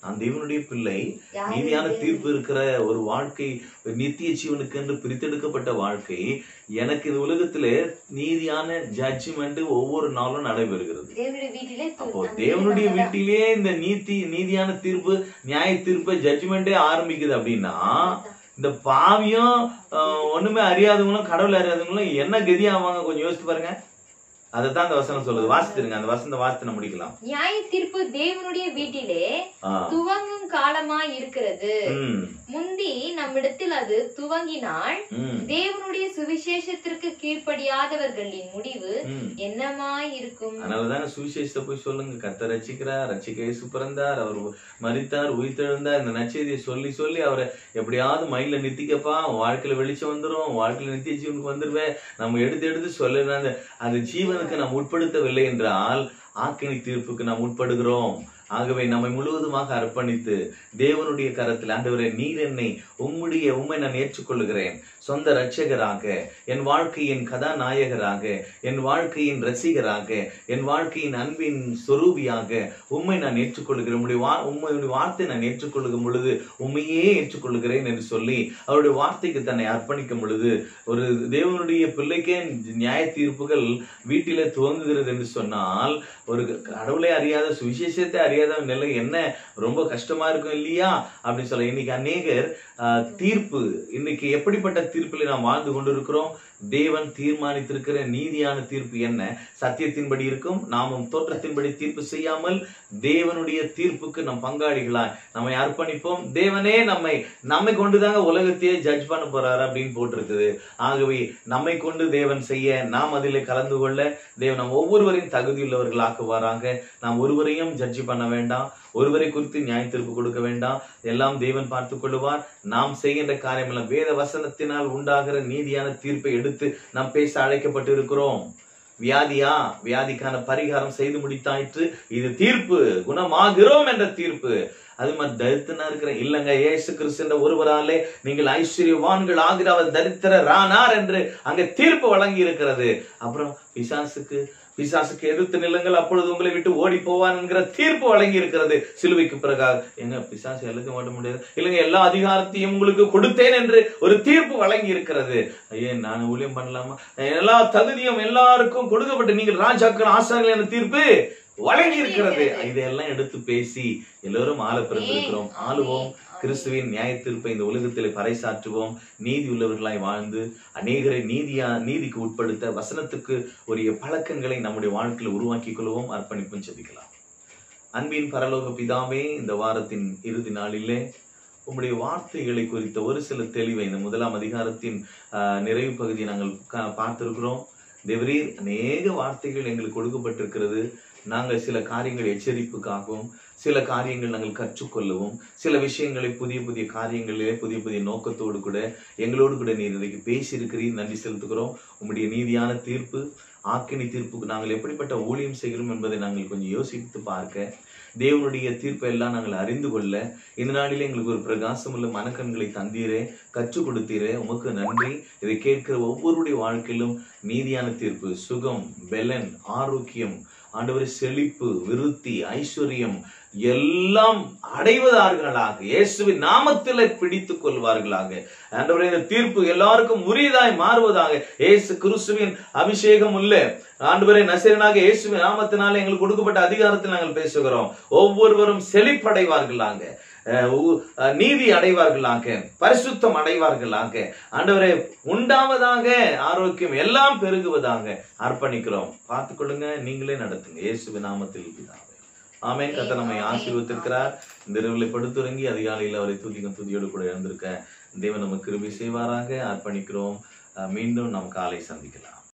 நான் தேவனுடைய பிள்ளை யாரு நீதியான தேவன்? தீர்ப்பு இருக்கிற ஒரு வாழ்க்கை ஒரு நித்திய ஜீவனுக்கு என்று பிரித்தெடுக்கப்பட்ட வாழ்க்கை எனக்கு இந்த உலகத்திலே நீதியான ஜட்ஜ்மெண்ட் ஒவ்வொரு நாளும் நடைபெறுகிறது தேவனுடைய வீட்டிலே து- அப்போ அந்த தேவனுடைய வீட்டிலே வீட்டிலேயே இந்த நீதி நீதியான தீர்ப்பு நியாய தீர்ப்பு ஜட்ஜ்மெண்டே ஆரம்பிக்குது அப்படின்னா இந்த பாவியும் ஆஹ், ஒண்ணுமே அறியாதவங்களும் கடவுள் அறியாதவங்களும் என்ன கதி ஆவாங்க கொஞ்சம் யோசித்து பாருங்க அதைத்தான் அந்த வசனம் சொல்லுது வாசித்துருங்க அந்த வசந்த வாசனை முடிக்கலாம் நியாய தீர்ப்பு தேவனுடைய வீட்டிலே ஆ. துவங்கும் காலமா இருக்கிறது ம், முந்தி நம்மிடத்தில் அது துவங்கினால் ம், தேவனுடைய சுவிசேஷத்திற்கு கீழ்ப்படியாதவர்களின் முடிவு ம். என்னமாய் இருக்கும் அதனாலதாங்க சுவிசேஷத்தை போய் சொல்லுங்க கத்த ரசிக்கிறார் ரட்சிக்க இயேசு பிறந்தார் அவர் மரித்தார் உயிர்த்தெழுந்தார் இந்த நச்செய்தியை சொல்லி சொல்லி அவரை எப்படியாவது மைண்ட்ல நித்திக்கப்பா உன் வாழ்க்கையில வெளிச்சம் வந்துரும் உன் வாழ்க்கையில நித்திய ஜீவனுக்கு வந்துருவேன் நம்ம எடுத்து எடுத்து சொல்லுற அந்த அந்த ஜீவனுக்கு நாம் உட்படுத்தவில்லை என்றால் ஆக்கினி தீர்ப்புக்கு நாம் உட்படுகிறோம் ஆகவே நம்மை முழுவதுமாக அர்ப்பணித்து தேவனுடைய கரத்தில் ஆண்டவரே நீர் என்னை உம்முடைய உம்மை நான் ஏற்றுக்கொள்ளுகிறேன் சொந்த இரட்சகராக என் வாழ்க்கையின் கதாநாயகராக என் வாழ்க்கையின் ரசிகராக என் வாழ்க்கையின் அன்பின் சொரூபியாக உம்மை நான் ஏற்றுக்கொள்கிறேன் உம்முடைய வா உம்முடைய வார்த்தை நான் ஏற்றுக்கொள்ளும் பொழுது உண்மையே ஏற்றுக்கொள்ளுகிறேன் என்று சொல்லி அவருடைய வார்த்தைக்கு தன்னை அர்ப்பணிக்கும் பொழுது ஒரு தேவனுடைய பிள்ளைக்கே நியாய தீர்ப்புகள் வீட்டிலே துவங்குகிறது என்று சொன்னால் ஒரு கடவுளை அறியாத சுவிசேஷத்தை அறியாத நிலை என்ன ரொம்ப கஷ்டமா இருக்கும் இல்லையா அப்படின்னு சொல்ல இன்னைக்கு அநேகர் ஆஹ், தீர்ப்பு இன்னைக்கு எப்படிப்பட்ட தீர்ப்பில் நாம் வாழ்ந்து கொண்டிருக்கிறோம் தேவன் தீர்மானித்திருக்கிற நீதியான தீர்ப்பு என்ன சத்தியத்தின்படி இருக்கும் நாமும் தோற்றத்தின்படி தீர்ப்பு செய்யாமல் தேவனுடைய தீர்ப்புக்கு நம் பங்காளிகளாய் நம்மை அர்ப்பணிப்போம் தேவனே நம்மை நம்மை கொண்டுதாங்க உலகத்தையே ஜட்ஜ் பண்ண போறாரு அப்படின்னு போட்டிருக்குது ஆகவே நம்மை கொண்டு தேவன் செய்ய நாம் அதிலே கலந்து கொள்ள தேவன் நம் ஒவ்வொருவரையும் தகுதியுள்ளவர்களாக்குவாராங்க நாம் ஒருவரையும் ஜட்ஜ் பண்ண வேண்டாம் ஒருவரை குறித்து நியாய தீர்ப்பு கொடுக்க வேண்டாம் எல்லாம் தேவன் பார்த்துக் கொள்ளுவார் நாம் செய்கின்ற காரியம் எல்லாம் வேத வசனத்தினால் உண்டாகிற நீதியான தீர்ப்பை எடுத்து நாம் பேச அழைக்கப்பட்டு இருக்கிறோம் வியாதியா வியாதிக்கான பரிகாரம் செய்து முடித்தாயிற்று இது தீர்ப்பு குணமாகிறோம் என்ற தீர்ப்பு அது மாதிரி தரித்திரனா இருக்கிற இல்லங்க இயேசு கிறிஸ்து என்ற ஒருவராலே நீங்கள் ஐஸ்வர்யவான்கள் ஆகிற அவர் தரித்திரரானார் என்று அங்க தீர்ப்பு வழங்கி இருக்கிறது அப்புறம் பிசாசுக்கு பிசாசுக்கு எதிர்த்து நில்லுங்கள் அப்பொழுது உங்களை விட்டு ஓடி போவான் என்கிற தீர்ப்பு வழங்கி இருக்கிறது சிலுவைக்கு பிறகாக எங்க பிசாசு எழுத மாட்ட முடியாது இல்லைங்க எல்லா அதிகாரத்தையும் உங்களுக்கு கொடுத்தேன் என்று ஒரு தீர்ப்பு வழங்கி இருக்கிறது ஐயே நான் ஊழியம் பண்ணலாமா எல்லா தகுதியும் எல்லாருக்கும் கொடுக்கப்பட்டு நீங்கள் ராஜாக்கள் ஆசாரிகள் என்ற தீர்ப்பு வழங்கி இருக்கிறது இதையெல்லாம் எடுத்து பேசி எல்லோரும் ஆள பிறந்திருக்கிறோம் ஆளுவோம் கிறிஸ்துவின் நியாய தீர்ப்பை இந்த உலகத்திலே பறைசாற்றுவோம் நீதி உள்ளவர்களாய் வாழ்ந்து அநேகரை நீதியா நீதிக்கு உட்படுத்த வசனத்துக்கு உரிய பழக்கங்களை நம்முடைய வாழ்க்கையில் உருவாக்கிக் கொள்வோம் அர்ப்பணிப்பும் செபிக்கலாம் அன்பின் பரலோக பிதாவே இந்த வாரத்தின் இறுதி நாளிலே உம்முடைய வார்த்தைகளை குறித்த ஒரு சில தெளிவை இந்த முதலாம் அதிகாரத்தின் ஆஹ், நிறைவு பகுதியை நாங்கள் கா- பார்த்திருக்கிறோம் தேவரீர் அநேக வார்த்தைகள் எங்களுக்கு கொடுக்கப்பட்டிருக்கிறது நாங்கள் சில காரியங்கள் எச்சரிப்புக்காகவும் சில காரியங்கள் நாங்கள் கற்றுக்கொள்ளவும் சில விஷயங்களை புதிய புதிய காரியங்களிலே புதிய புதிய நோக்கத்தோடு கூட எங்களோடு கூட நீர் இன்றைக்கு பேசியிருக்கிறீர் நன்றி செலுத்துகிறோம் உம்முடைய நீதியான தீர்ப்பு ஆக்கினி தீர்ப்புக்கு நாங்கள் எப்படிப்பட்ட ஊழியம் செய்கிறோம் என்பதை நாங்கள் கொஞ்சம் யோசித்து பார்க்க தேவனுடைய தீர்ப்பை எல்லாம் நாங்கள் அறிந்து கொள்ள இந்த நாளிலே எங்களுக்கு ஒரு பிரகாசமுள்ள மனக்கண்களை தந்தீரே கற்றுக் கொடுத்தீரே உமக்கு நன்றி இதை கேட்கிற ஒவ்வொருடைய வாழ்க்கையிலும் நீதியான தீர்ப்பு சுகம் பெலன் ஆரோக்கியம் ஆண்டவரை செழிப்பு விருத்தி ஐஸ்வர்யம் எல்லாம் அடைவதார்களாக இயேசுவின் நாமத்திலே பிடித்துக் கொள்வார்களாக ஆண்டவரே இந்த தீர்ப்பு எல்லாருக்கும் உரியதாய் மாறுவதாக இயேசு கிறிஸ்துவின் அபிஷேகம் உள்ள ஆண்டவரே நசரனாக இயேசுவின் நாமத்தினாலே எங்களுக்கு கொடுக்கப்பட்ட அதிகாரத்தில் நாங்கள் பேசுகிறோம் ஒவ்வொருவரும் செழிப்படைவார்களாங்க அஹ் உ- அஹ் நீதி அடைவார்களாக பரிசுத்தம் அடைவார்களாக ஆண்டவரே உண்டாவதாக ஆரோக்கியம் எல்லாம் பெருகுவதாக அர்ப்பணிக்கிறோம் பார்த்துக் கொள்ளுங்க நீங்களே நடத்துங்க இயேசுவின் நாமத்தில் பிதாவே ஆமென் கத்த நம்மை ஆசீர்வத்திருக்கிறார் இந்த இரவுல படுத்துறங்கி அதிகாலையில் அவரை துதிக்கும் துதியோடு கூட எழுந்திருக்க தேவன் நமக்கு கிருபை செய்வாராக அர்ப்பணிக்கிறோம் அஹ் மீண்டும் நாம் காலை சந்திக்கலாம்